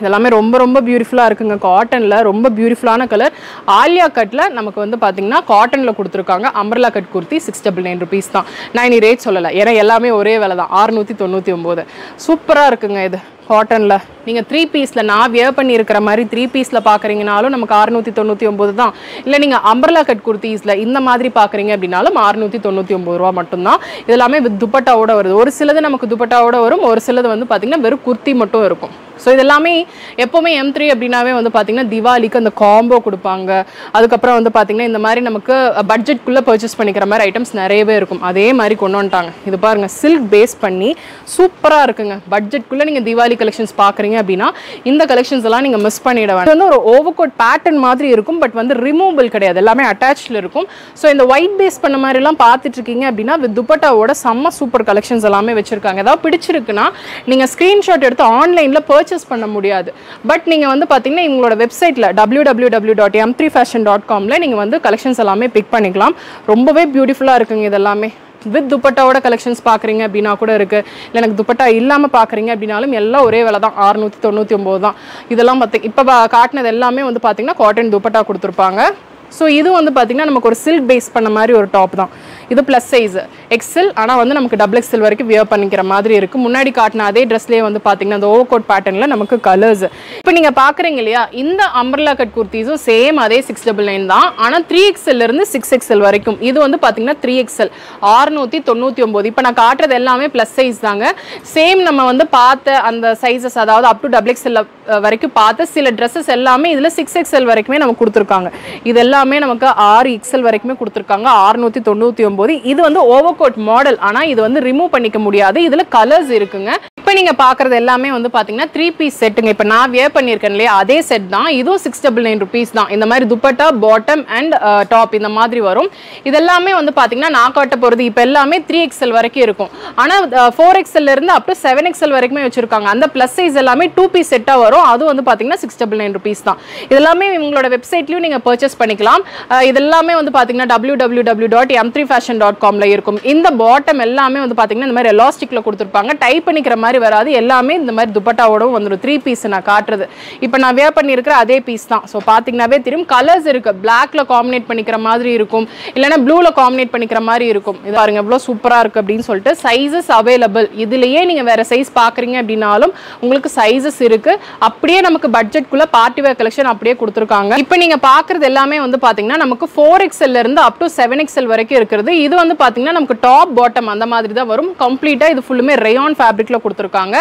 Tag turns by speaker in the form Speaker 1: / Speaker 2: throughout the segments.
Speaker 1: இதெல்லாமே ரொம்ப ரொம்ப பியூட்டிஃபுல்லாக இருக்குங்க காட்டனில் ரொம்ப பியூட்டிஃபுல்லான கலர் ஆலியா கட்டில் நமக்கு வந்து பார்த்தீங்கன்னா காட்டனில் கொடுத்துருக்காங்க umbrella cut kurti six double nine rupees தான் நான் இனி ரேட் சொல்லலை ஏன்னா எல்லாமே ஒரே விலை தான் ஆறுநூற்றி தொண்ணூற்றி ஒம்பது சூப்பராக இருக்குங்க இது காட்டனில் நீங்கள் த்ரீ பீஸில் நான் வியர் பண்ணியிருக்கிற மாதிரி த்ரீ பீஸில் பார்க்குறீங்கனாலும் நமக்கு அறுநூற்றி தொண்ணூற்றி ஒம்பது தான் இல்லை நீங்கள் அம்பர்லா கட் குர்த்தீஸில் இந்த மாதிரி பார்க்குறீங்க அப்படின்னாலும் அறுநூற்றி தொண்ணூற்றி ஒம்பது ரூபா மட்டும்தான் இது எல்லாமே வித் துப்பட்டாவோட வருது ஒரு சிலது நமக்கு துப்பட்டாவோட வரும் ஒரு சிலது வந்து பார்த்திங்கன்னா வெறும் குர்த்தி மட்டும் இருக்கும் ஸோ இது எல்லாமே எப்போவுமே எம் த்ரீ அப்படின்னாவே வந்து பார்த்தீங்கன்னா திவாலிக்கு அந்த காம்போ கொடுப்பாங்க அதுக்கப்புறம் வந்து பார்த்தீங்கன்னா இந்த மாதிரி நமக்கு பட்ஜெட்குள்ளே பர்ச்சேஸ் பண்ணிக்கிற மாதிரி ஐட்டம்ஸ் நிறையவே இருக்கும் அதே மாதிரி கொண்டு வந்துட்டாங்க இது பாருங்க சில்க் பேஸ் பண்ணி சூப்பராக இருக்குங்க பட்ஜெட்குள்ளே நீங்கள் திவாலி கலெக்ஷன்ஸ் பார்க்குறீங்க அப்படின்னா இந்த கலெக்ஷன்ஸ் எல்லாம் நீங்கள் மிஸ் பண்ணிட வேண்டாம் இது வந்து ஒரு ஓவர் கோட் பேட்டர்ன் மாதிரி இருக்கும் பட் வந்து ரிமூவபிள் கிடையாது எல்லாமே அட்டாச்சில் இருக்கும் ஸோ இந்த ஒயிட் பேஸ் பண்ண மாதிரிலாம் பார்த்துட்டு இருக்கீங்க அப்படின்னா வித் துப்பட்டாவோட செம்ம சூப்பர் கலெக்ஷன்ஸ் எல்லாமே வச்சிருக்காங்க ஏதாவது பிடிச்சிருக்குன்னா நீங்கள் ஸ்க்ரீன்ஷாட் எடுத்து ஆன்லைனில் பர்ச்சேஸ் பண்ண முடியாது பட் நீங்கள் வந்து பார்த்தீங்கன்னா இவங்களோட வெப்சைட்டில் W W W dot M three fashion dot காமில் நீங்கள் வந்து கலெக்ஷன்ஸ் எல்லாமே பிக் பண்ணிக்கலாம் ரொம்பவே பியூட்டிஃபுல்லாக இருக்குங்க இதெல்லாமே வித் துப்பட்டாவோட கலெக்ஷன்ஸ் பார்க்குறீங்க அப்படின்னா கூட இருக்குது இல்லை எனக்கு துப்பட்டா இல்லாமல் பார்க்குறீங்க அப்படின்னாலும் எல்லாம் ஒரே விலை தான் அறுநூற்றி தொண்ணூற்றி ஒம்பது தான் இதெல்லாம் பார்த்து இப்போ காட்டினது எல்லாமே வந்து பார்த்தீங்கன்னா காட்டன் துப்பட்டா கொடுத்துருப்பாங்க ஸோ இது வந்து பார்த்தீங்கன்னா நமக்கு ஒரு சில்க் பேஸ் பண்ண மாதிரி ஒரு டாப் தான் இது ப்ளஸ் சைஸ் எக்ஸல் ஆனால் வந்து நமக்கு டபுள் எக்ஸல் வரைக்கும் வியர் பண்ணிக்கிற மாதிரி இருக்குது முன்னாடி காட்டின அதே ட்ரெஸ்லேயே வந்து பார்த்தீங்கன்னா அந்த ஓவர் கோட் பேட்டர்னில் நமக்கு கலர்ஸ் இப்போ நீங்கள் பார்க்குறீங்க இல்லையா இந்த அம்பர்லா கட் குர்த்திஸும் சேம் அதே சிக்ஸ் டபுள் நைன் தான் ஆனால் த்ரீ இருந்து சிக்ஸ் எக்ஸல் வரைக்கும் இது வந்து பார்த்தீங்கன்னா த்ரீ எக்ஸல் ஆறுநூற்றி தொண்ணூற்றி ஒம்பது இப்போ நான் காட்டுறது எல்லாமே ப்ளஸ் சைஸ் தாங்க சேம் நம்ம வந்து பார்த்த அந்த சைஸஸ் அதாவது அப் டு டபுள் எக்ஸல் வரைக்கும் பார்த்த சில ட்ரெஸ்ஸஸ் எல்லாமே இதில் சிக்ஸ் எக்ஸல் வரைக்குமே நமக்கு கொடுத்துருக்காங்க இது எல்லாமே நமக்கு ஆறு எக்ஸல் வரைக்குமே கொடுத்துருக்காங்க ஆறுநூற்றி தொண்ணூற்றி ஒம்பது இது வந்து ஓவர் கோட் மாடல் ஆனால் இது வந்து ரிமூவ் பண்ணிக்க முடியாது இதில் கலர்ஸ் இருக்குங்க இப்போ நீங்கள் பார்க்குறது எல்லாமே வந்து பார்த்தீங்கன்னா த்ரீ பீஸ் செட்டுங்க இப்போ நான் வியர் பண்ணியிருக்கேன் இல்லையா அதே செட் தான் இதுவும் சிக்ஸ் டபுள் நைன் ருபீஸ் தான் இந்த மாதிரி துப்பட்டா பாட்டம் அண்ட் டாப் இந்த மாதிரி வரும் இதெல்லாமே வந்து பார்த்தீங்கன்னா நான் காட்ட போகிறது இப்போ எல்லாமே த்ரீ எக்ஸல் வரைக்கும் இருக்கும் ஆனால் ஃபோர் இருந்து அப் டு செவன் எக்ஸல் வரைக்குமே வச்சிருக்காங்க அந்த ப்ளஸ் சைஸ் எல்லாமே டூ பீஸ் செட்டாக வரும் அது வந்து பார்த்தீங்கன்னா சிக்ஸ் டபுள் நைன் ருபீஸ் தான் இதெல்லாமே இவங்களோட வெப்சைட்லையும் நீங்கள் பர்ச்சேஸ் பண்ணிக்கலாம் அஹ் இதெல்லாமே வந்து பார்த்தீங்கன்னா W W W dot M three fashion dot காமில் இருக்கும் இந்த பாட்டம் எல்லாமே வந்து பார்த்தீங்கன்னா இந்த மாதிரி எலாஸ்டிக்கில் கொடுத்துருப்பாங்க டைப் பண்ணிக்கிற மாதிரி வராது எல்லாமே இந்த மாதிரி துப்பட்டாவோடவும் வந்துடும் த்ரீ பீஸ் நான் காட்டுறது இப்போ நான் வேர் பண்ணியிருக்கிற அதே பீஸ் தான் ஸோ பார்த்தீங்கன்னாவே தெரியும் கலர்ஸ் இருக்கு பிளாக்ல காம்பினேட் பண்ணிக்கிற மாதிரி இருக்கும் இல்லைன்னா ப்ளூவில் காம்பினேட் பண்ணிக்கிற மாதிரி இருக்கும் இது பாருங்க எவ்வளோ சூப்பராக இருக்கு அப்படின்னு சொல்லிட்டு சைஸஸ் அவைலபிள் இதுலயே நீங்கள் வேற சைஸ் பார்க்குறீங்க அப்படின்னாலும் உங்களுக்கு சைஸஸ் இருக்கு அப்படியே நமக்கு பட்ஜெட்குள்ள பார்ட்டி வேர் கலெக்ஷன் அப்படியே கொடுத்துருக்காங்க இப்போ நீங்க பார்க்குறது எல்லாமே வந்து பார்த்தீங்கன்னா நமக்கு ஃபோர் எக்ஸ்எல்ல இருந்து அப் டு செவன் எக்ஸ்எல் வரைக்கும் இருக்கிறது இது வந்து பார்த்தீங்கன்னா நமக்கு டாப் பாட்டம் அந்த மாதிரி தான் வரும் கம்ப்ளீட்டாக இது ஃபுல்லுமே ரேயான் ஃபேப்ரிக்ல கொடுத்துருக்காங்க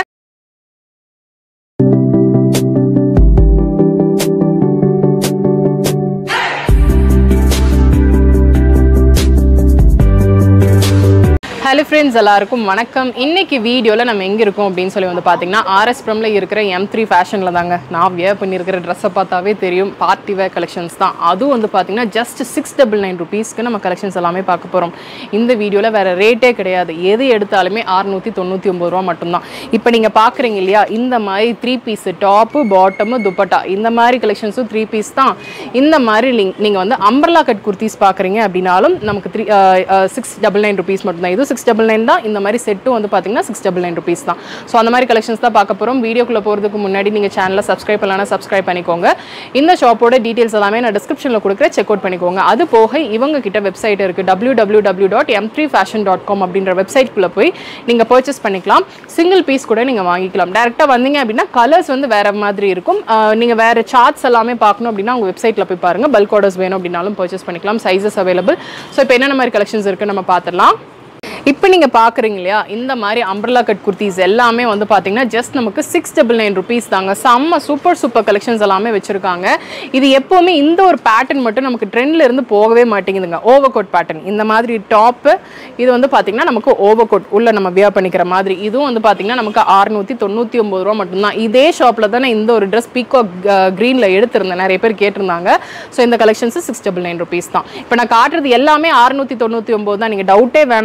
Speaker 1: ஹலோ ஃப்ரெண்ட்ஸ் எல்லாருக்கும் வணக்கம் இன்னைக்கு வீடியோவில் நம்ம எங்கே இருக்கோம் அப்படின்னு சொல்லி வந்து பார்த்தீங்கன்னா ஆர்எஸ் ப்ரம்ல இருக்கிற எம் த்ரீ ஃபேஷனில் தாங்க நான் வியர் பண்ணியிருக்கிற ட்ரெஸ்ஸை பார்த்தாவே தெரியும் பார்ட்டி வேர் கலெக்ஷன்ஸ் தான் அதுவும் வந்து பார்த்தீங்கன்னா ஜஸ்ட் சிக்ஸ் டபுள் நைன் ருபீஸ்க்கு நம்ம கலெக்ஷன்ஸ் எல்லாமே பார்க்க போகிறோம் இந்த வீடியோவில் வேறு ரேட்டே கிடையாது எது எடுத்தாலுமே அறுநூற்றி தொண்ணூற்றி ஒம்பது ரூபா மட்டும்தான் இப்போ நீங்கள் பார்க்குறீங்க இல்லையா இந்த மாதிரி three piece top bottom dupatta இந்த மாதிரி கலெக்ஷன்ஸும் த்ரீ பீஸ் தான் இந்த மாதிரி நீங்கள் வந்து அம்பர்லா கட் குர்த்திஸ் பார்க்குறீங்க அப்படின்னாலும் நமக்கு three six double nine rupees மட்டும்தான் இது சிக்ஸ் டபுள் நைன் தான் இந்த மாதிரி செட்டும் வந்து பார்த்தீங்கன்னா சிக்ஸ் டபுள் நைன் ருபீஸ் தான் ஸோ அந்த மாதிரி கலெக்ஷன்ஸ் தான் பார்க்க போகிறோம் வீடியோக்குள்ளே போகிறதுக்கு முன்னாடி நீங்கள் சேனலை சப்ஸ்கிரைப் பண்ணலாம் சப்ஸ்கிரைப் பண்ணிக்கோங்க இந்த ஷாப்போட டீட்டெயில்ஸ் எல்லாமே நான் டிஸ்கிரிப்ஷனில் கொடுக்குறேன் செக் அவுட் பண்ணிக்கோங்க அது போக இவங்க கிட்ட வெப்சைட் இருக்குது W W W dot M three fashion dot com அப்படின்ற வெப்சைட்குள்ளே போய் நீங்கள் பர்ச்சேஸ் பண்ணிக்கலாம் சிங்கிள் பீஸ் கூட நீங்கள் வாங்கிக்கலாம் டேரெக்டாக வந்தீங்க அப்படின்னா கலர்ஸ் வந்து வேறு மாதிரி இருக்கும் நீங்கள் வேறு சார்ட்ஸ் எல்லாமே பார்க்கணும் அப்படின்னா உங்கள் வெப்சைட்டில் போய் பாருங்கள் பல்க் ஆர்டர்ஸ் வேணும் அப்படின்னாலும் பர்ச்சேஸ் பண்ணிக்கலாம் சைஸஸ் அவைலபிள் ஸோ இப்போ என்னென்ன மாதிரி கலெக்ஷன்ஸ் இருக்குன்னு நம்ம பார்த்துடலாம் இப்போ நீங்கள் பார்க்குறீங்க இல்லையா இந்த மாதிரி அம்பர்லா கட் குர்த்திஸ் எல்லாமே வந்து பார்த்தீங்கன்னா ஜஸ்ட் நமக்கு சிக்ஸ் டபுள் நைன் ருபீஸ் தாங்க செம்ம சூப்பர் சூப்பர் கலெக்ஷன்ஸ் எல்லாமே வச்சுருக்காங்க இது எப்போவுமே இந்த ஒரு பேட்டர்ன் மட்டும் நமக்கு ட்ரெண்ட்ல இருந்து போகவே மாட்டேங்குதுங்க ஓவர் கோட் பேட்டர்ன் இந்த மாதிரி டாப்பு இது வந்து பார்த்தீங்கன்னா நமக்கு ஓவர் கோட் உள்ள நம்ம வியர் பண்ணிக்கிற மாதிரி இதுவும் வந்து பார்த்தீங்கன்னா நமக்கு அறுநூற்றி தொண்ணூற்றி ஒம்பது ரூபா மட்டும்தான் இதே ஷாப்பில் தான் நான் இந்த ஒரு ட்ரெஸ் பீக்கோ க்ரீனில் எடுத்திருந்தேன் நிறைய பேர் கேட்டிருந்தாங்க ஸோ இந்த collections six double nine rupees தான் இப்போ நான் காட்டுறது எல்லாமே அறுநூற்றி தொண்ணூற்றி ஒம்பது தான் நீங்கள் டவுட்டே வேணாம் இந்த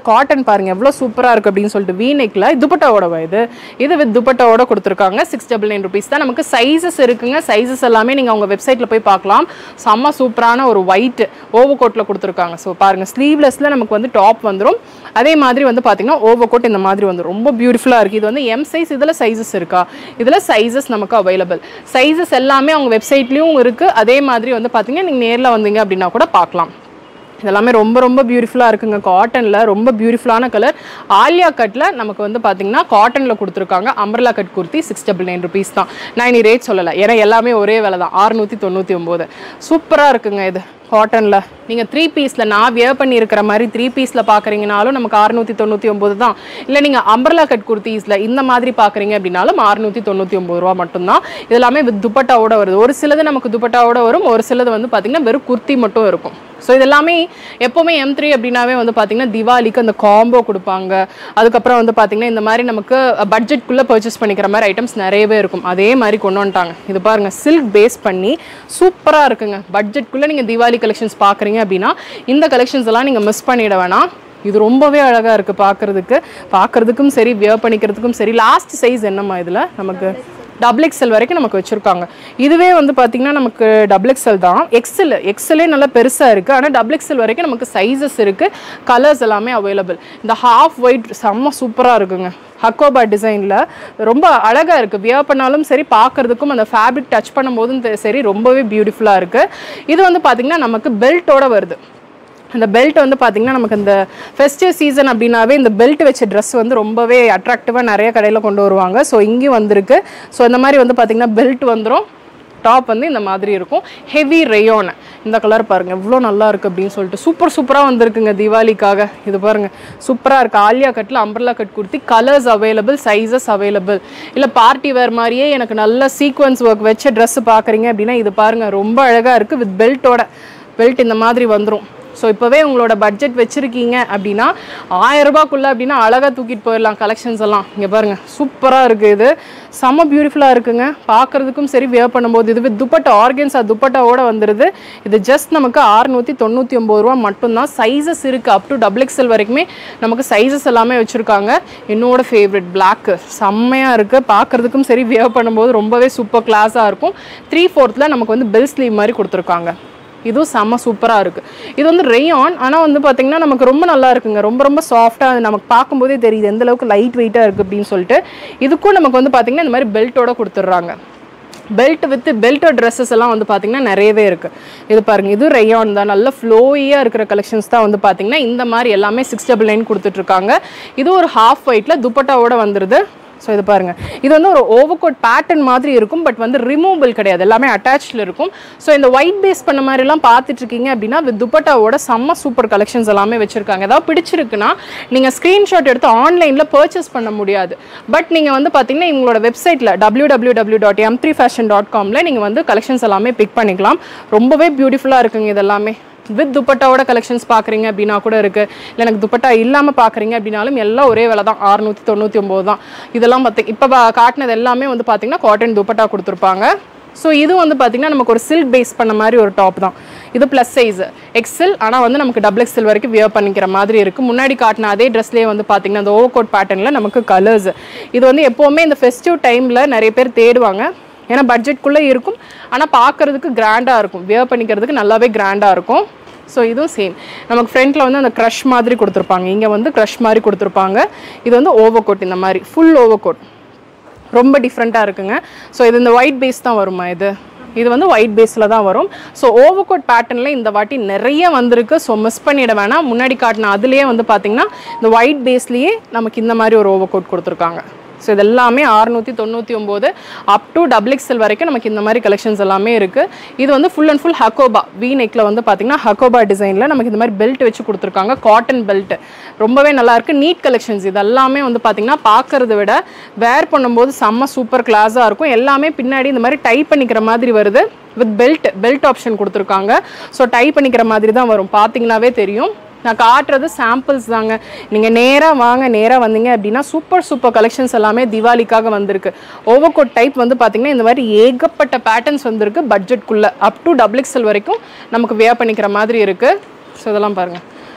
Speaker 1: காட்டன் பாருங்க எவ்வளோ சூப்பராக இருக்குது அப்படின்னு சொல்லிட்டு வீநெக்கில் துப்பட்டாவோட இது இது வித் துப்பட்டாவோட கொடுத்துருக்காங்க சிக்ஸ் டபுள் நைன் ருபீஸ் தான் நமக்கு சைஸஸ் இருக்குங்க சைஸஸ் எல்லாமே நீங்கள் அவங்க வெப்சைட்டில் போய் பார்க்கலாம் செம்ம சூப்பரான ஒரு ஒயிட் ஓவர் கோட்டில் கொடுத்துருக்காங்க ஸோ பாருங்கள் ஸ்லீவ்லெஸில் நமக்கு வந்து டாப் வந்துடும் அதே மாதிரி வந்து பார்த்தீங்கன்னா ஓவர் கோட் இந்த மாதிரி வந்து ரொம்ப பியூட்டிஃபுல்லாக இருக்குது இது வந்து எம் சைஸ் இதில் சைஸஸ் இருக்கா இதில் சைஸஸ் நமக்கு அவைலபிள் சைஸஸ் எல்லாமே அவங்க வெப்சைட்லேயும் இருக்குது அதே மாதிரி வந்து பார்த்தீங்கன்னா நீங்கள் நேரில் வந்தீங்க அப்படின்னா கூட பார்க்கலாம் இதெல்லாமே ரொம்ப ரொம்ப பியூட்டிஃபுல்லாக இருக்குங்க காட்டனில் ரொம்ப பியூட்டிஃபுல்லான கலர் ஆலியா கட்டில் நமக்கு வந்து பார்த்தீங்கன்னா காட்டனில் கொடுத்துருக்காங்க umbrella cut kurti six double nine rupees தான் நான் இனி ரேட் சொல்லலை ஏன்னா எல்லாமே ஒரே விலை தான் ஆறுநூற்றி தொண்ணூற்றி ஒம்பது சூப்பராக இருக்குங்க இது காட்டனில் நீங்கள் த்ரீ பீஸில் நான் வியர் பண்ணி இருக்கிற மாதிரி த்ரீ பீஸில் பார்க்குறீங்கனாலும் நமக்கு அறுநூற்றி தொண்ணூற்றி ஒம்பது தான் இல்லை நீங்கள் அம்பர்லா கட் குர்த்தீஸில் இந்த மாதிரி பார்க்குறீங்க அப்படின்னாலும் அறுநூற்றி தொண்ணூற்றி ஒம்பது ரூபா மட்டும்தான் இது எல்லாமே வித் துப்பட்டாவோட வருது ஒரு சிலது நமக்கு துப்பட்டாவோட வரும் ஒரு சிலது வந்து பார்த்திங்கன்னா வெறும் குர்த்தி மட்டும் இருக்கும் ஸோ இது எல்லாமே எப்போவுமே எம் த்ரீ அப்படின்னாவே வந்து பார்த்திங்கன்னா திவாலிக்கு அந்த காம்போ கொடுப்பாங்க அதுக்கப்புறம் வந்து பார்த்திங்கன்னா இந்த மாதிரி நமக்கு பட்ஜெட்குள்ளே பர்ச்சேஸ் பண்ணிக்கிற மாதிரி ஐட்டம்ஸ் நிறையவே இருக்கும் அதே மாதிரி கொண்டு வந்துட்டாங்க இது பாருங்கள் சில்க் பேஸ் பண்ணி சூப்பராக இருக்குங்க பட்ஜெட்குள்ளே நீங்கள் திவாலி கலெக்ஷன்ஸ் பார்க்குறீங்க அப்படின்னா இந்த கலெக்ஷன்ஸ் எல்லாம் நீங்கள் மிஸ் பண்ணிட வேணாம் இது ரொம்பவே அழகாக இருக்குது பார்க்குறதுக்கு பார்க்குறதுக்கும் சரி வியர் பண்ணிக்கிறதுக்கும் சரி லாஸ்ட் சைஸ் என்னம்மா இதில் நமக்கு டபுள் எக்ஸல் வரைக்கும் நமக்கு வச்சுருக்காங்க இதுவே வந்து பார்த்திங்கன்னா நமக்கு டபுள் எக்ஸல் தான் எக்ஸல் எக்ஸலே நல்லா பெருசாக இருக்குது ஆனால் டபுள் எக்ஸல் வரைக்கும் நமக்கு சைஸஸ் இருக்குது கலர்ஸ் எல்லாமே அவைலபிள் இந்த ஹாஃப் ஒயிட் செம்ம சூப்பராக இருக்குங்க ஹக்கோபா டிசைனில் ரொம்ப அழகாக இருக்குது வியர் பண்ணாலும் சரி பார்க்குறதுக்கும் அந்த ஃபேப்ரிக் டச் பண்ணும்போதும் தெ- சரி ரொம்பவே பியூட்டிஃபுல்லாக இருக்குது இது வந்து பார்த்திங்கன்னா நமக்கு பெல்ட்டோட வருது அந்த பெல்ட் வந்து பார்த்திங்கன்னா நமக்கு இந்த ஃபெஸ்டிவ் சீசன் அப்படின்னாவே இந்த பெல்ட் வச்ச ட்ரெஸ் வந்து ரொம்பவே அட்ராக்டிவாக நிறைய கடையில் கொண்டு வருவாங்க ஸோ இங்கேயும் வந்திருக்கு ஸோ இந்த மாதிரி வந்து பார்த்திங்கன்னா பெல்ட் வந்துடும் டாப் வந்து இந்த மாதிரி இருக்கும் ஹெவி ரேயோன் இந்த கலர் பாருங்க எவ்வளோ நல்லா இருக்குது அப்படின்னு சொல்லிட்டு சூப்பர் சூப்பராக வந்திருக்குங்க தீபாவளிக்காக இது பாருங்க சூப்பராக இருக்குது ஆலியா கட்டில் அம்பர்லா கட் கொடுத்து கலர்ஸ் அவைலபிள் சைஸஸ் அவைலபிள் இல்லை பார்ட்டி வேர் மாதிரியே எனக்கு நல்ல சீக்வன்ஸ் ஒர்க் வச்ச ட்ரெஸ் பார்க்குறீங்க அப்படின்னா இது பாருங்க ரொம்ப அழகாக இருக்குது வித் பெல்ட்டோட பெல்ட் இந்த மாதிரி வந்துடும் ஸோ இப்போவே உங்களோட பட்ஜெட் வச்சுருக்கீங்க அப்படின்னா ஆயிரம் ரூபாய்க்குள்ள அப்படின்னா அழகாக தூக்கிட்டு போயிடலாம் கலெக்ஷன்ஸ் எல்லாம் இங்கே பாருங்கள் சூப்பராக இருக்குது இது செம்ம பியூட்டிஃபுல்லாக இருக்குங்க பார்க்குறதுக்கும் சரி வியர் பண்ணும்போது இது வித் துப்பட்டா ஆர்கன்ஸா துப்பட்டாவோட வந்துடுது இது ஜஸ்ட் நமக்கு அறுநூற்றி தொண்ணூற்றி ஒம்பது ரூபா மட்டும்தான் சைஸஸ் இருக்குது அப் டு டபுள் எக்ஸல் வரைக்குமே நமக்கு சைஸஸ் எல்லாமே வச்சுருக்காங்க என்னோட ஃபேவரட் பிளாக்கு செம்மையாக இருக்குது பார்க்குறதுக்கும் சரி வியர் பண்ணும்போது ரொம்பவே சூப்பர் கிளாஸாக இருக்கும் த்ரீ ஃபோர்த்தில் நமக்கு வந்து பெல் ஸ்லீவ் மாதிரி கொடுத்துருக்காங்க இதுவும் செம்ம சூப்பராக இருக்குது இது வந்து ரெயான் ஆனால் வந்து பார்த்திங்கன்னா நமக்கு ரொம்ப நல்லா இருக்குங்க ரொம்ப ரொம்ப சாஃப்டாக நமக்கு பார்க்கும்போதே தெரியுது எந்த அளவுக்கு லைட் வெயிட்டாக இருக்குது அப்படின்னு சொல்லிட்டு இதுக்கும் நமக்கு வந்து பார்த்திங்கன்னா இந்த மாதிரி பெல்ட்டோட கொடுத்துட்றாங்க பெல்ட் வித் பெல்ட் ட்ரெஸ்ஸஸ் எல்லாம் வந்து பார்த்திங்கன்னா நிறையவே இருக்குது இது பாருங்க இது ரெயான் தான் நல்ல ஃப்ளோயியாக இருக்கிற கலெக்ஷன்ஸ் தான் வந்து பார்த்திங்கன்னா இந்த மாதிரி எல்லாமே சிக்ஸ் டபுள் நைன் கொடுத்துட்ருக்காங்க இது ஒரு ஹாஃப் ஒயிட்டில் துப்பட்டாவோட வந்துடுது ஸோ இது பாருங்க இது வந்து ஒரு ஓவர் கோட் பேட்டர்ன் மாதிரி இருக்கும் பட் வந்து ரிமூவபிள் கிடையாது எல்லாமே அட்டாச்சில் இருக்கும் ஸோ இந்த ஒயிட் பேஸ் பண்ண மாதிரிலாம் பார்த்துட்டு இருக்கீங்க அப்படின்னா வித் துப்பட்டாவோட செம்ம சூப்பர் கலெக்ஷன்ஸ் எல்லாமே வச்சிருக்காங்க ஏதாவது பிடிச்சிருக்குன்னா நீங்கள் ஸ்க்ரீன்ஷாட் எடுத்து ஆன்லைனில் பர்ச்சேஸ் பண்ண முடியாது பட் நீங்கள் வந்து பார்த்தீங்கன்னா இவங்களோட வெப்சைட்டில் W W W dot M three fashion dot காமில் நீங்கள் வந்து கலெக்ஷன்ஸ் எல்லாமே பிக் பண்ணிக்கலாம் ரொம்பவே பியூட்டிஃபுல்லாக இருக்குங்க இதெல்லாமே வித் துப்பட்டாவோட கலெக்ஷன்ஸ் பார்க்குறீங்க அப்படின்னா கூட இருக்குது இல்லை எனக்கு துப்பட்டா இல்லாமல் பார்க்குறீங்க அப்படின்னாலும் எல்லாம் ஒரே விலை தான் அறுநூற்றி தொண்ணூற்றி ஒம்பது தான் இதெல்லாம் பார்த்தி இப்போ காட்டினது எல்லாமே வந்து பார்த்தீங்கன்னா காட்டன் துப்பட்டா கொடுத்துருப்பாங்க ஸோ இது வந்து பார்த்திங்கன்னா நமக்கு ஒரு சில்க் பேஸ் பண்ண மாதிரி ஒரு டாப் தான் இது ப்ளஸ் சைஸ் எக்ஸல் ஆனால் வந்து நமக்கு டபுள் எக்ஸல் வரைக்கும் வியர் பண்ணிக்கிற மாதிரி இருக்குது முன்னாடி காட்டின அதே ட்ரெஸ்லேயே வந்து பார்த்திங்கன்னா அந்த ஓவர் கோட் பேட்டர்னில் நமக்கு கலர்ஸ் இது வந்து எப்போவுமே இந்த ஃபெஸ்டிவ் டைமில் நிறைய பேர் தேடுவாங்க ஏன்னா பட்ஜெட்குள்ளே இருக்கும் ஆனால் பார்க்கறதுக்கு கிராண்டாக இருக்கும் வியர் பண்ணிக்கிறதுக்கு நல்லாவே கிராண்டாக இருக்கும் ஸோ இதுவும் சேம் நமக்கு ஃப்ரண்ட்டில் வந்து அந்த க்ரஷ் மாதிரி கொடுத்துருப்பாங்க இங்கே வந்து க்ரஷ் மாதிரி கொடுத்துருப்பாங்க இது வந்து ஓவர் கோட் இந்த மாதிரி ஃபுல் ஓவர் கோட் ரொம்ப டிஃப்ரெண்ட்டாக இருக்குங்க ஸோ இது இந்த ஒயிட் பேஸ் தான் வருமா இது இது வந்து ஒயிட் பேஸில் தான் வரும் ஸோ ஓவர் கோட் பேட்டர்னில் இந்த வாட்டி நிறைய வந்திருக்கு ஸோ மிஸ் பண்ணிட வேணாம் முன்னாடி காட்டின அதுலேயே வந்து பார்த்தீங்கன்னா இந்த ஒயிட் பேஸ்லேயே நமக்கு இந்த மாதிரி ஒரு ஓவர் கோட் கொடுத்துருக்காங்க ஸோ இது எல்லாமே அறுநூற்றி தொண்ணூற்றி ஒம்பது அப் டு டபுள் எக்ஸல் வரைக்கும் நமக்கு இந்த மாதிரி கலெக்ஷன்ஸ் எல்லாமே இருக்குது இது வந்து full and full Hakoba V நெக்கில் வந்து பார்த்தீங்கன்னா ஹக்கோபா டிசைனில் நமக்கு இந்த மாதிரி பெல்ட் வச்சு கொடுத்துருக்காங்க காட்டன் பெல்ட் ரொம்பவே நல்லா இருக்கு நீட் கலெக்ஷன்ஸ் இது எல்லாமே வந்து பார்த்தீங்கன்னா பார்க்கறத விட வேர் பண்ணும்போது செம்ம சூப்பர் கிளாஸாக இருக்கும் எல்லாமே பின்னாடி இந்த மாதிரி டைப் பண்ணிக்கிற மாதிரி வருது வித் பெல்ட் பெல்ட் ஆப்ஷன் கொடுத்துருக்காங்க ஸோ டைப் பண்ணிக்கிற மாதிரி தான் வரும் பார்த்தீங்கன்னாவே தெரியும் நான் காட்டுறது சாம்பிள்ஸ் தாங்க நீங்கள் நேராக வாங்க நேராக வந்தீங்க அப்படின்னா சூப்பர் சூப்பர் கலெக்ஷன்ஸ் எல்லாமே திவாலிக்காக வந்திருக்கு ஓவர் கோட் டைப் வந்து பார்த்தீங்கன்னா இந்த மாதிரி ஏகப்பட்ட பேட்டர்ன்ஸ் வந்திருக்கு பட்ஜெட்குள்ளே அப் டு டபுள் எக்ஸல் வரைக்கும் நமக்கு வியர் பண்ணிக்கிற மாதிரி இருக்குது ஸோ இதெல்லாம் பாருங்கள்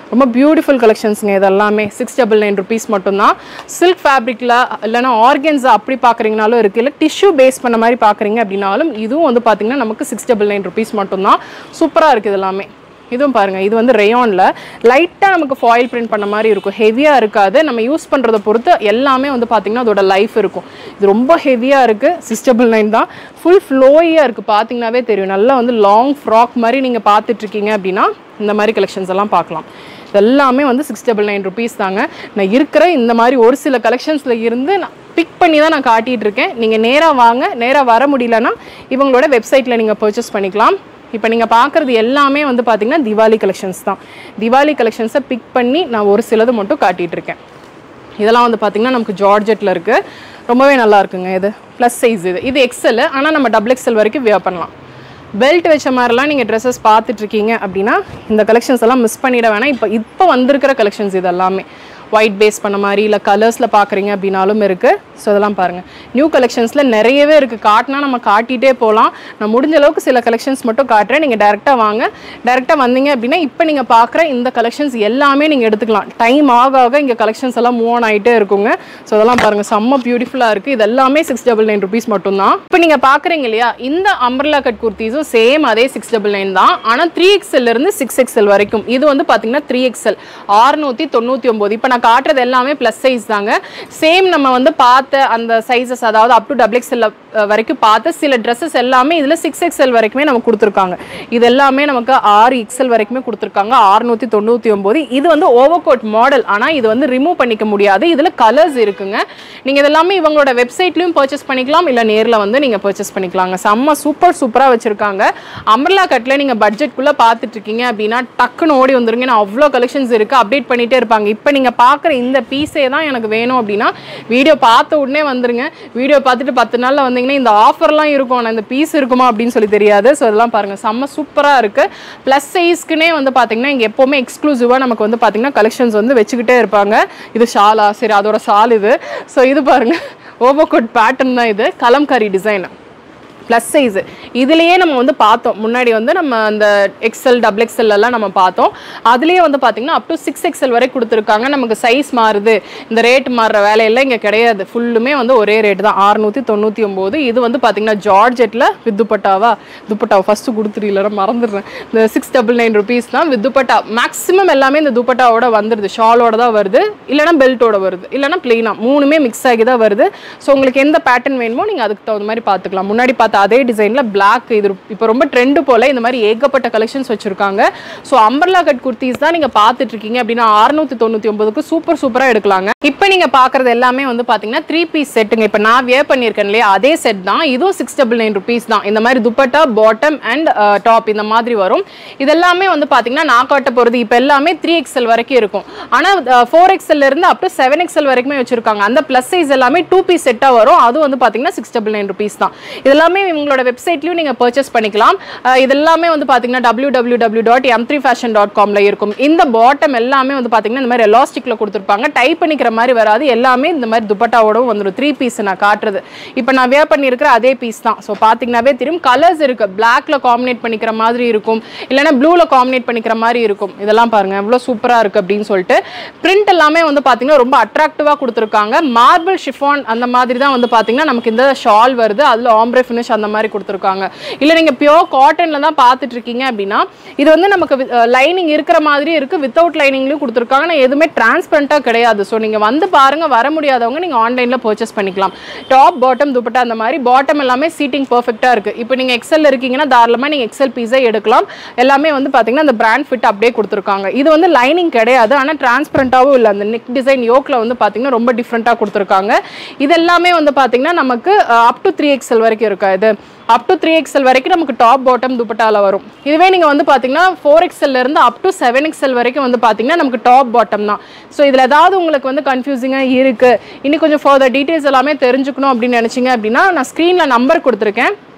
Speaker 1: ரொம்ப பியூட்டிஃபுல் கலெக்ஷன்ஸுங்க இது எல்லாமே சிக்ஸ் டபுள் நைன் ருபீஸ் மட்டும்தான் சில்க் ஃபேப்ரிக்கில் இல்லைனா ஆர்கன்ஸா அப்படி பார்க்குறீங்கனாலும் இருக்குது இல்லை டிஷ்யூ பேஸ் பண்ண மாதிரி பார்க்குறீங்க அப்படின்னாலும் இதுவும் வந்து பார்த்தீங்கன்னா நமக்கு சிக்ஸ் டபுள் நைன் ருபீஸ் மட்டும்தான் சூப்பராக இருக்குது இது எல்லாமே இதுவும் பாருங்கள் இது வந்து ரேயானில் லைட்டாக நமக்கு ஃபாயில் பிரிண்ட் பண்ண மாதிரி இருக்கும் ஹெவியாக இருக்காது நம்ம யூஸ் பண்ணுறதை பொறுத்து எல்லாமே வந்து பார்த்திங்கன்னா அதோட லைஃப் இருக்கும் இது ரொம்ப ஹெவியாக இருக்குது சிஸ்டபிள் நைன் தான் ஃபுல் ஃப்ளோயியாக இருக்குது பார்த்தீங்கன்னாவே தெரியும் நல்லா வந்து லாங் ஃப்ராக் மாதிரி நீங்கள் பார்த்துட்ருக்கீங்க அப்படின்னா இந்த மாதிரி கலெக்ஷன்ஸ் எல்லாம் பார்க்கலாம் இது எல்லாமே வந்து சிக்ஸ் டபுள் நைன் ருபீஸ் தாங்க நான் இருக்கிற இந்த மாதிரி ஒரு சில கலெக்ஷன்ஸில் இருந்து நான் பிக் பண்ணி தான் நான் காட்டிகிட்டு இருக்கேன் நீங்கள் நேராக வாங்க நேராக வர முடியலன்னா இவங்களோட வெப்சைட்டில் நீங்கள் பர்ச்சேஸ் பண்ணிக்கலாம் இப்போ நீங்கள் பார்க்குறது எல்லாமே வந்து பார்த்தீங்கன்னா திவாலி கலெக்ஷன்ஸ் தான் திவாலி கலெக்ஷன்ஸை பிக் பண்ணி நான் ஒரு சிலது மட்டும் காட்டிகிட்டு இருக்கேன் இதெல்லாம் வந்து பார்த்தீங்கன்னா நமக்கு ஜார்ஜெட்டில் இருக்குது ரொம்பவே நல்லா இருக்குங்க இது ப்ளஸ் சைஸ் இது இது எக்ஸல் ஆனால் நம்ம டபுள் எக்ஸல் வரைக்கும் வியர் பண்ணலாம் பெல்ட் வச்ச மாதிரிலாம் நீங்கள் ட்ரெஸ்ஸஸ் பார்த்துட்ருக்கீங்க அப்படின்னா இந்த கலெக்ஷன்ஸ் எல்லாம் மிஸ் பண்ணிட வேணாம் இப்போ இப்போ வந்திருக்கிற கலெக்ஷன்ஸ் இது எல்லாமே ஒயிட் பேஸ் பண்ண மாதிரி இல்லை கலர்ஸில் பார்க்குறீங்க அப்படின்னாலும் இருக்குது ஸோ இதெல்லாம் பாருங்கள் நியூ கலெக்ஷன்ஸில் நிறையவே இருக்குது காட்டினா நம்ம காட்டிகிட்டே போகலாம் நான் முடிஞ்ச அளவுக்கு சில கலெக்ஷன்ஸ் மட்டும் காட்டுறேன் நீங்கள் டேரெக்டாக வாங்க டேரெக்டாக வந்தீங்க அப்படின்னா இப்போ நீங்கள் பார்க்குற இந்த கலெக்ஷன்ஸ் எல்லாமே நீங்கள் எடுத்துக்கலாம் டைம் ஆக ஆக இங்கே கலெக்ஷன்ஸ் எல்லாம் மூவ் ஆன் ஆகிட்டே இருக்குங்க ஸோ அதெல்லாம் பாருங்கள் செம்ம பியூட்டிஃபுல்லாக இருக்குது இது எல்லாமே சிக்ஸ் டபுள் நைன் ருபீஸ் மட்டும்தான் இப்போ நீங்கள் பார்க்குறீங்க இல்லையா இந்த அம்பர்லா கட் குர்த்திஸும் சேம் அதே சிக்ஸ் டபுள் நைன் தான் ஆனால் த்ரீ இருந்து சிக்ஸ் எக்ஸ்எல் வரைக்கும் இது வந்து பார்த்தீங்கன்னா த்ரீ எக்ஸ்எல் ஆறுநூற்றி தொண்ணூற்றி ஒம்பது இப்போ நான் காட்டுறது எல்லாமே ப்ளஸ் சைஸ் தாங்க சேம் நம்ம வந்து பார்த்த அந்த சைஸஸ் அதாவது அப் டு டபுள் எக்ஸ்எல் வரைக்கும் பார்த்த சில ட்ரெஸ்ஸஸ் எல்லாமே இதில் சிக்ஸ் எக்ஸ்எல் வரைக்குமே நமக்கு கொடுத்துருக்காங்க இது எல்லாமே நமக்கு ஆறு எக்ஸ்எல் வரைக்குமே கொடுத்துருக்காங்க ஆறுநூற்றி தொண்ணூற்றி ஒம்பது இது வந்து ஓவர் கோட் மாடல் ஆனால் இது வந்து ரிமூவ் பண்ணிக்க முடியாது இதில் கலர்ஸ் இருக்குங்க நீங்கள் இதெல்லாமே இவங்களோட வெப்சைட்லையும் பர்ச்சேஸ் பண்ணிக்கலாம் இல்லை நேரில் வந்து நீங்கள் பர்ச்சேஸ் பண்ணிக்கலாங்க செம்ம சூப்பர் சூப்பராக வச்சுருக்காங்க அம்ரலா கட்டில் நீங்கள் பட்ஜெட்குள்ளே பார்த்துட்டு இருக்கீங்க அப்படின்னா டக்குன்னு ஓடி வந்துருங்க நான் அவ்வளோ கலெக்ஷன்ஸ் இருக்குது அப்டேட் பண்ணிகிட்டே இருப்பாங்க இப்போ நீங்கள் பார்க்குற இந்த பீஸே தான் எனக்கு வேணும் அப்படின்னா வீடியோ பார்த்த உடனே வந்துருங்க வீடியோ பார்த்துட்டு பத்து நாளில் வந்தீங்கன்னா இந்த ஆஃபர்லாம் இருக்கும் ஆனால் இந்த பீஸ் இருக்குமா அப்படின்னு சொல்லி தெரியாது ஸோ இதெல்லாம் பாருங்கள் செம்ம சூப்பராக இருக்குது ப்ளஸ் சைஸ்க்குனே வந்து பார்த்தீங்கன்னா இங்கே எப்போவுமே எக்ஸ்க்ளூசிவாக நமக்கு வந்து பார்த்தீங்கன்னா கலெக்ஷன்ஸ் வந்து வச்சுக்கிட்டே இருப்பாங்க இது ஷாலா சரி அதோட ஷால் இது ஸோ இது பாருங்கள் ஓவர்கோட் பேட்டர்ன் தான் இது கலம்காரி டிசைன் ப்ளஸ் சைஸு இதுலேயே நம்ம வந்து பார்த்தோம் முன்னாடி வந்து நம்ம அந்த எக்ஸல் டபுள் எக்ஸல் எல்லாம் நம்ம பார்த்தோம் அதுலேயே வந்து பார்த்தீங்கன்னா அப் டு சிக்ஸ் எக்ஸல் வரை கொடுத்துருக்காங்க நமக்கு சைஸ் மாறுது இந்த ரேட் மாறுற வேலையெல்லாம் இங்கே கிடையாது ஃபுல்லுமே வந்து ஒரே ரேட் தான் அறுநூற்றி தொண்ணூற்றி ஒம்பது இது வந்து பார்த்தீங்கன்னா ஜார்ஜெட்டில் வித் துப்பட்டாவா துப்பட்டாவா ஃபஸ்ட்டு கொடுத்துருல மறந்துடுறேன் இந்த சிக்ஸ் டபுள் நைன் ருபீஸ் தான் வித் துப்பட்டா மேக்ஸிமம் எல்லாமே இந்த துப்பட்டாவோட வந்துடுது ஷாலோட தான் வருது இல்லைனா பெல்ட்டோட வருது இல்லைனா பிளெயினாக மூணுமே மிக்ஸ் ஆகி தான் வருது ஸோ உங்களுக்கு எந்த பேட்டர்ன் வேணுமோ நீங்கள் அதுக்கு தகுந்த மாதிரி பார்த்துக்கலாம் முன்னாடி பார்த்த அதே டிசைனில் பிளாக் இது இப்போ ரொம்ப ட்ரெண்டு போல் இந்த மாதிரி ஏகப்பட்ட கலெக்ஷன்ஸ் வச்சுருக்காங்க ஸோ அம்பர்லா கட் குர்த்திஸ் தான் நீங்கள் பார்த்துட்டு இருக்கீங்க அப்படின்னா அறுநூத்தி தொண்ணூற்றி ஒன்பதுக்கு சூப்பர் சூப்பராக எடுக்கலாங்க இப்போ நீங்கள் பார்க்குறது எல்லாமே வந்து பார்த்தீங்கன்னா த்ரீ பீஸ் செட்டுங்க இப்போ நான் வியர் பண்ணியிருக்கேன் இல்லையா அதே செட் தான் இதுவும் சிக்ஸ் டபுள் நைன் ருபீஸ் தான் இந்த மாதிரி துப்பட்டா பாட்டம் அண்ட் டாப் இந்த மாதிரி வரும் இதெல்லாமே வந்து பார்த்தீங்கன்னா நான் காட்ட போகிறது இப்போ எல்லாமே த்ரீ எக்ஸ்எல் வரைக்கும் இருக்கும் ஆனால் ஃபோர் எக்ஸ்எல் இருந்து அப் டு செவன் எக்ஸ்எல் வரைக்குமே வச்சிருக்காங்க அந்த ப்ளஸ் சைஸ் எல்லாமே டூ பீஸ் செட்டாக வரும் அது வந்து பார்த்தீங்கன்னா சிக்ஸ் டபுள் நைன் ருபீஸ் தான் இதெல்லாமே இவங்களோட வெப்சைட்லையும் நீங்கள் பர்ச்சேஸ் பண்ணிக்கலாம் அஹ் இது எல்லாமே வந்து பார்த்தீங்கன்னா W W W dot M three fashion dot காமில் இருக்கும் இந்த பாட்டம் எல்லாமே வந்து பார்த்தீங்கன்னா இந்த மாதிரி எலாஸ்டிக்கில் கொடுத்துருப்பாங்க டைப் பண்ணிக்கிற மாதிரி வராது எல்லாமே இந்த மாதிரி துப்பட்டாவோடவும் வந்துடும் த்ரீ பீஸ் நான் காட்டுறது இப்போ நான் வேர் பண்ணியிருக்கிற அதே பீஸ் தான் ஸோ பார்த்தீங்கன்னாவே தெரியும் கலர்ஸ் இருக்கு பிளாக்ல காம்பினேட் பண்ணிக்கிற மாதிரி இருக்கும் இல்லைன்னா ப்ளூவில் காம்பினேட் பண்ணிக்கிற மாதிரி இருக்கும் இதெல்லாம் பாருங்க எவ்வளோ சூப்பராக இருக்குது அப்படின்னு சொல்லிட்டு பிரிண்ட் எல்லாமே வந்து பார்த்தீங்கன்னா ரொம்ப அட்ராக்டிவாக கொடுத்துருக்காங்க மார்பிள் ஷிஃபான் அந்த மாதிரி தான் வந்து பார்த்தீங்கன்னா நமக்கு இந்த ஷால் வருது அதில் ஆம்ப்ரே ஃபினிஷ் அந்த மாதிரி கொடுத்துருக்காங்க இல்லை நீங்கள் பியோர் காட்டனில் தான் பார்த்துட்டு இருக்கீங்க அப்படின்னா இது வந்து நமக்கு லைனிங் இருக்கிற மாதிரி இருக்குது வித்தவுட் லைனிங்லையும் கொடுத்துருக்காங்க ஆனால் எதுவுமே டிரான்ஸ்பரண்ட்டாக கிடையாது ஸோ நீங்கள் வந்து பாருங்கள் வர முடியாதவங்க நீங்கள் ஆன்லைனில் பர்ச்சேஸ் பண்ணிக்கலாம் டாப் பாட்டம் துப்பட்டா அந்த மாதிரி பாட்டம் எல்லாமே சீட்டிங் பர்ஃபெக்டாக இருக்குது இப்போ நீங்கள் எக்ஸல் இருக்கீங்கன்னா தாராளமாக நீங்கள் எக்ஸல் பீஸே எடுக்கலாம் எல்லாமே வந்து பார்த்தீங்கன்னா அந்த பிராண்ட் ஃபிட் அப்படியே கொடுத்துருக்காங்க இது வந்து லைனிங் கிடையாது ஆனால் டிரான்ஸ்பரண்ட்டாகவும் இல்லை அந்த நெக் டிசைன் யோக்கில் வந்து பார்த்தீங்கன்னா ரொம்ப டிஃப்ரெண்ட்டாக கொடுத்துருக்காங்க இது எல்லாமே வந்து பார்த்தீங்கன்னா நமக்கு அப் டு த்ரீ எக்ஸல் வரைக்கும் இருக்கா இது அப் டு த்ரீ எக்ஸல் வரைக்கும் நமக்கு டாப் பாட்டம் துப்பட்டால வரும் இதுவே நீங்கள் வந்து பார்த்தீங்கன்னா ஃபோர் இருந்து அப் டு செவன் எக்ஸல் வரைக்கும் வந்து பார்த்தீங்கன்னா நமக்கு டாப் பாட்டம் தான் ஸோ இதில் ஏதாவது உங்களுக்கு வந்து கன்ஃபியூசிங்காக இருக்குது இன்னும் கொஞ்சம் ஃபர்தர் டீட்டெயில்ஸ் எல்லாமே தெரிஞ்சுக்கணும் அப்படின்னு நினச்சிங்க அப்படின்னா நான் ஸ்க்ரீனில் நம்பர் கொடுத்துருக்கேன்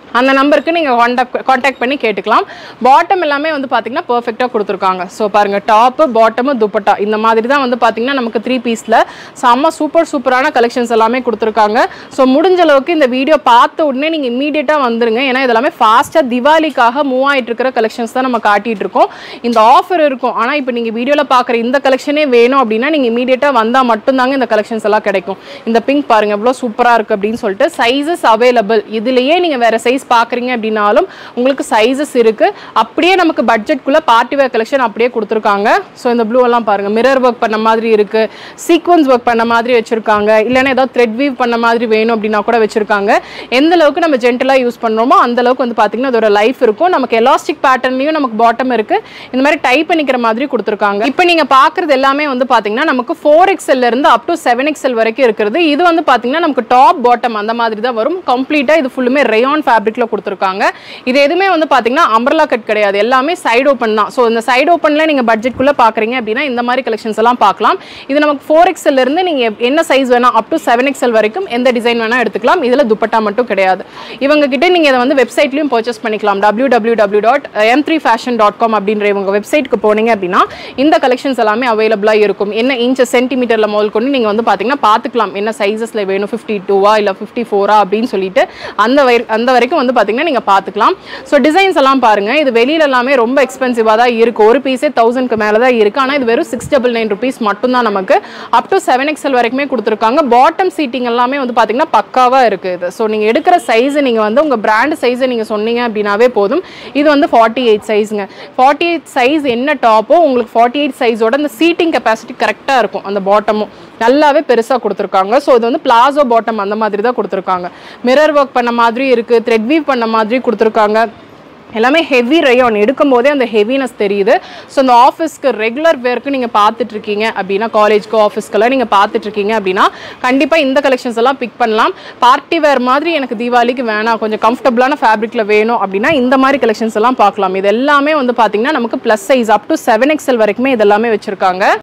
Speaker 1: அந்த நம்பருக்கு நீங்கள் காண்டாக்ட் காண்டாக்ட் பண்ணி கேட்டுக்கலாம் பாட்டம் எல்லாமே வந்து பார்த்தீங்கன்னா பர்ஃபெக்டாக கொடுத்துருக்காங்க ஸோ பாருங்கள் டாப்பு பாட்டமு துப்பட்டா இந்த மாதிரி தான் வந்து பார்த்தீங்கன்னா நமக்கு த்ரீ பீஸில் செம்ம சூப்பர் சூப்பரான கலெக்ஷன்ஸ் எல்லாமே கொடுத்துருக்காங்க ஸோ முடிஞ்ச அளவுக்கு இந்த வீடியோ பார்த்த உடனே நீங்கள் இமீடியட்டாக வந்துருங்க ஏன்னா இதெல்லாமே ஃபாஸ்ட்டாக திவாலிக்காக மூவ் ஆகிட்டு இருக்கிற கலெக்ஷன்ஸ் தான் நம்ம காட்டிட்டு இருக்கோம் இந்த ஆஃபர் இருக்கும் ஆனால் இப்போ நீங்கள் வீடியோவில் பார்க்குற இந்த கலெக்ஷனே வேணும் அப்படின்னா நீங்கள் இமீடியட்டாக வந்தால் மட்டும்தாங்க இந்த கலெக்ஷன்ஸ் எல்லாம் கிடைக்கும் இந்த பிங்க் பாருங்க எவ்வளோ சூப்பராக இருக்குது அப்படின்னு சொல்லிட்டு சைஸஸ் அவைலபிள் இதுலேயே நீங்கள் வேறு சைஸ் பார்க்குறீங்க அப்படின்னாலும் உங்களுக்கு சைஸஸ் இருக்குது அப்படியே நமக்கு பட்ஜெட்குள்ளே பார்ட்டி வேர் கலெக்ஷன் அப்படியே கொடுத்துருக்காங்க ஸோ இந்த ப்ளூ எல்லாம் பாருங்கள் மிரர் ஒர்க் பண்ண மாதிரி இருக்குது சீக்வன்ஸ் ஒர்க் பண்ண மாதிரி வச்சுருக்காங்க இல்லைன்னா ஏதாவது த்ரெட் வீவ் பண்ண மாதிரி வேணும் அப்படின்னா கூட வச்சுருக்காங்க எந்த அளவுக்கு நம்ம ஜென்டலாக யூஸ் பண்ணுறோமோ அந்த அளவுக்கு வந்து பார்த்தீங்கன்னா அதோட லைஃப் இருக்கும் நமக்கு எலாஸ்டிக் பேட்டர்ன்லையும் நமக்கு பாட்டம் இருக்குது இந்த மாதிரி டைப் பண்ணிக்கிற மாதிரி கொடுத்துருக்காங்க இப்போ நீங்கள் பார்க்குறது எல்லாமே வந்து பார்த்தீங்கன்னா நமக்கு ஃபோர் எக்ஸ்எல்ல இருந்து அப் டு செவன் எக்ஸ்எல் வரைக்கும் இருக்கிறது இது வந்து பார்த்தீங்கன்னா நமக்கு டாப் பாட்டம் அந்த மாதிரி தான் வரும் கம்ப்ளீட்டாக இது ஃபுல்லுமே ரேயான் ஃபேப்ரிக்ல கொடுத்துருக்காங்க இது எதுவுமே வந்து பார்த்தீங்கன்னா அம்பர்லா கட் கிடையாது எல்லாமே சைடு ஓப்பன் தான் ஸோ இந்த சைடு ஓப்பனில் நீங்கள் பட்ஜெட்குள்ளே பார்க்குறீங்க அப்படின்னா இந்த மாதிரி கலெக்ஷன்ஸ் எல்லாம் பார்க்கலாம் இது நமக்கு ஃபோர் எக்ஸ்எல்ல இருந்து நீங்கள் என்ன சைஸ் வேணால் அப் டு செவன் எக்ஸ்எல் வரைக்கும் எந்த டிசைன் வேணால் எடுத்துக்கலாம் இதில் துப்பட்டா மட்டும் கிடையாது இவங்க கிட்ட நீங்கள் இதை வந்து வெப்சைட்லையும் பர்ச்சேஸ் பண்ணிக்கலாம் W W W dot M three fashion dot com அப்படின்ற இவங்க வெப்சைட்டுக்கு போனீங்க அப்படின்னா இந்த கலெக்ஷன்ஸ் எல்லாமே அவைலபிளாக இருக்கும் என்ன இன்ச்சஸ் சென்டிமீட்டரில் முதல் கொண்டு நீங்கள் வந்து பார்த்தீங்கன்னா பார்த்துக்கலாம் என்ன சைஸஸில் வேணும் ஃபிஃப்டி டூவா இல்லை ஃபிஃப்டி ஃபோரா அப்படின்னு சொல்லிட்டு அந்த வரை அந்த வரைக்கும் வந்து பார்த்தீங்கன்னா நீங்கள் பார்த்துக்கலாம் ஸோ டிசைன்ஸ் எல்லாம் பாருங்கள் இது வெளியில எல்லாமே ரொம்ப எக்ஸ்பென்சிவாக தான் இருக்குது ஒரு பீஸே தௌசண்ட்க்கு மேலே தான் இருக்குது ஆனால் இது வெறும் சிக்ஸ் டபுள் நைன் ருபீஸ் மட்டும்தான் நமக்கு அப் டு செவன் எக்ஸ்எல் வரைக்குமே கொடுத்துருக்காங்க பாட்டம் சீட்டிங் எல்லாமே வந்து பார்த்தீங்கன்னா பக்காவாக இருக்குது இது ஸோ நீங்கள் எடுக்கிற சைஸை நீங்கள் வந்து உங்கள் பிராண்ட் சைஸை நீங்கள் சொன்னீங்க அப்படின்னாவே போதும் இது வந்து ஃபார்ட்டி எயிட் சைஸுங்க ஃபார்ட்டி எயிட் சைஸ் என்ன டாப்போ உங்களுக்கு ஃபார்ட்டி எயிட் சைஸோட அந்த சீட்டிங் கெப்பாசிட்டி கரெக்டாக இருக்கும் அந்த பாட்டமும் நல்லாவே பெருசாக கொடுத்துருக்காங்க ஸோ இது வந்து பிளாசோ பாட்டம் அந்த மாதிரி தான் கொடுத்துருக்காங்க மிரர் ஒர்க் பண்ண மாதிரி இருக்குது த்ரெட் வீவ் பண்ண மாதிரி கொடுத்துருக்காங்க எல்லாமே ஹெவி ரயான் எடுக்கும் போதே அந்த ஹெவினஸ் தெரியுது ஸோ அந்த ஆஃபீஸ்க்கு ரெகுலர் வேர்க்கு நீங்கள் பார்த்துட்டு இருக்கீங்க அப்படின்னா காலேஜ்க்கு ஆஃபீஸ்க்கெல்லாம் நீங்கள் பார்த்துட்டு இருக்கீங்க அப்படின்னா கண்டிப்பாக இந்த கலெக்ஷன்ஸ் எல்லாம் பிக் பண்ணலாம் பார்ட்டி வேர் மாதிரி எனக்கு தீபாவளிக்கு வேணாம் கொஞ்சம் கம்ஃபர்டபுளான ஃபேப்ரிக்கில் வேணும் அப்படின்னா இந்த மாதிரி கலெக்ஷன்ஸ் எல்லாம் பார்க்கலாம் இது எல்லாமே வந்து பார்த்தீங்கன்னா நமக்கு plus size up to seven XL வரைக்குமே இதெல்லாமே வச்சுருக்காங்க